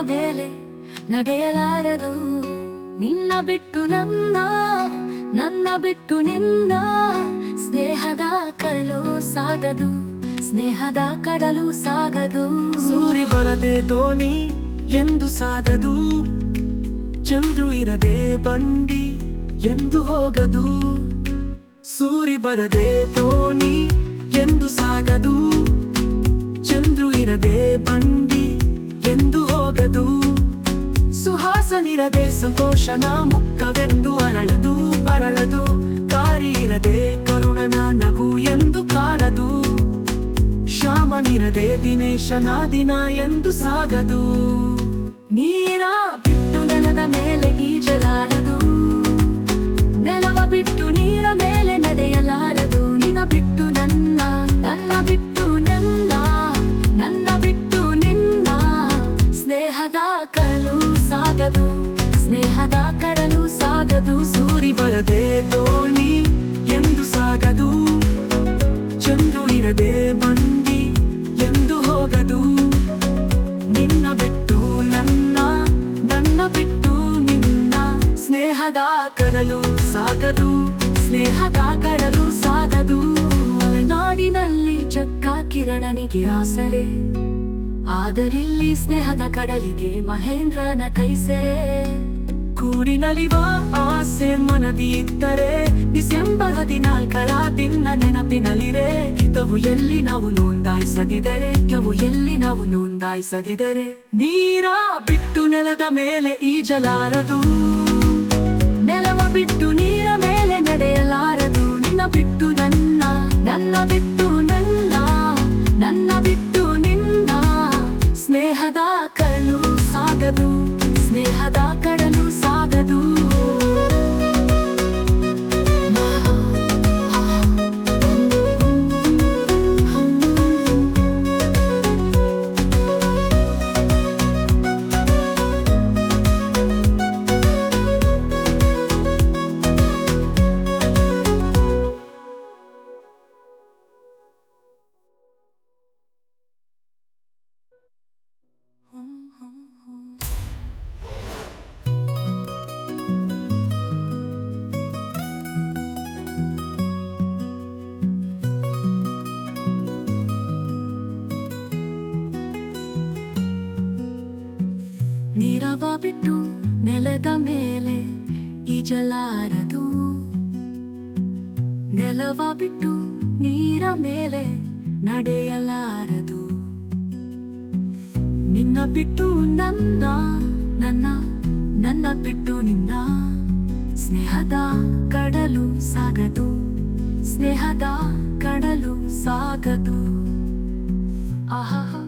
ಮೇಲೆ ನಡೆಯಲಾರದು ನಿನ್ನ ಬಿಟ್ಟು ನನ್ನ ನನ್ನ ಬಿಟ್ಟು ನಿನ್ನ ಸ್ನೇಹದ ಕಡಲು ಸಾಗದು ಸ್ನೇಹದ ಕಡಲು ಸಾಗದು ಸೂರಿ ಬರದೆ ದೋಣಿ ಎಂದು ಸಾಗದು ಚಂದ್ರು ಇರದೆ ಬಂಡಿ ಎಂದು ಹೋಗದು ಸೂರಿ ಬರದೆ ದೋಣಿ ಎಂದು ಸಾಗದು ಚಂದ್ರು ಇರದೆ ಬಂಡಿ ಎಂದು ಹೋಗದು ಸುಹಾಸನಿರದೆ ಸಂತೋಷನ ಮುಖವೆಂದು ಅರಳದು ಬರಳದು ಕಾರಿ ಇರದೆ ಕರುಣನ ನಗು ಎಂದು ಕಾಣದು ಶ್ಯಾಮನಿರದೆ ದಿನೇಶನ ದಿನ ಎಂದು ಸಾಗದು ನೀರ ಬಿಟ್ಟು ನೆಲದ ಮೇಲೆ ಈಜಲಾರದು ನೆಲವ ಬಿಟ್ಟು ನೀರ ಮೇಲೆ ನಡೆಯಲಾರದು ನಿನ್ನ ಬಿಟ್ಟು ನನ್ನ ನನ್ನ ಬಿಟ್ಟು ನನ್ನ ನನ್ನ ಬಿಟ್ಟು ನಿನ್ನ ಸ್ನೇಹದ ಕಡಲು ಸಾಗದು ಸ್ನೇಹದ ಕಡಲು ಸಾಗದು ಸೂರಿ ಬರದೆ ದೋಣಿ ಎಂದು ಸಾಗದು ಚಂದ್ರು ಇರದೆ ಬಂಡಿ ಎಂದು ಹೋಗದು ನಿನ್ನ ಬಿಟ್ಟು ನನ್ನ ನನ್ನ ಬಿಟ್ಟು ನಿನ್ನ ಸ್ನೇಹದ ಕಡಲು ಸಾಗದು ಸ್ನೇಹದ ಕಡಲು ಸಾಗದು ನಾಡಿನಲ್ಲಿ ಚಕ್ಕ ಕಿರಣನಿಗೆ ಆಸರೆ ಆದರಿಲ್ಲಿ ಸ್ನೇಹದ ಕಡಲಿಗೆ ಮಹೇಂದ್ರನ ಕೈಸೆ ಕೂಡಿನಲಿವ ಆಸೆ ಮನದಿ ಇದ್ದರೆ ಡಿಸೆಂಬರ್ ಹದಿನಾಲ್ಕರ ದಿನ ನೆನಪಿನಲ್ಲಿರೆ ಹಿತವು ಎಲ್ಲಿ ನಾವು ನೋಂದಾಯಿಸದಿದರೆ ಕೆವು ಎಲ್ಲಿ ನಾವು ನೋಂದಾಯಿಸದಿದರೆ ನೀರ ಬಿಟ್ಟು ನೆಲದ ಮೇಲೆ ಈಜಲಾರದು ನೆಲವ ಬಿಟ್ಟು ನೀರ ಮೇಲೆ ನಡೆಯಲಾರದು ನಿನ್ನ ಬಿಟ್ಟು ನನ್ನ ನನ್ನ ಬಿಟ್ಟು ನನ್ನ ನನ್ನ ಬಿಟ್ಟು ನಿನ್ನ ಸ್ನೇಹದ ಕಡಲು ಸಾಗದು ಸ್ನೇಹದ ಕಡಲು ಸಾಗದು ನೀರವ ಬಿಟ್ಟು ನೆಲದ ಮೇಲೆ ಈಜಲಾರದು ನೆಲವ ಬಿಟ್ಟು ನೀರ ಮೇಲೆ ನಡೆಯಲಾರದು ನಿನ್ನ ಬಿಟ್ಟು ನನ್ನ ನನ್ನ ನನ್ನ ಬಿಟ್ಟು ನಿನ್ನ ಸ್ನೇಹದ ಕಡಲು ಸಾಗದು ಸ್ನೇಹದ ಕಡಲು ಸಾಗದು ಆಹಾ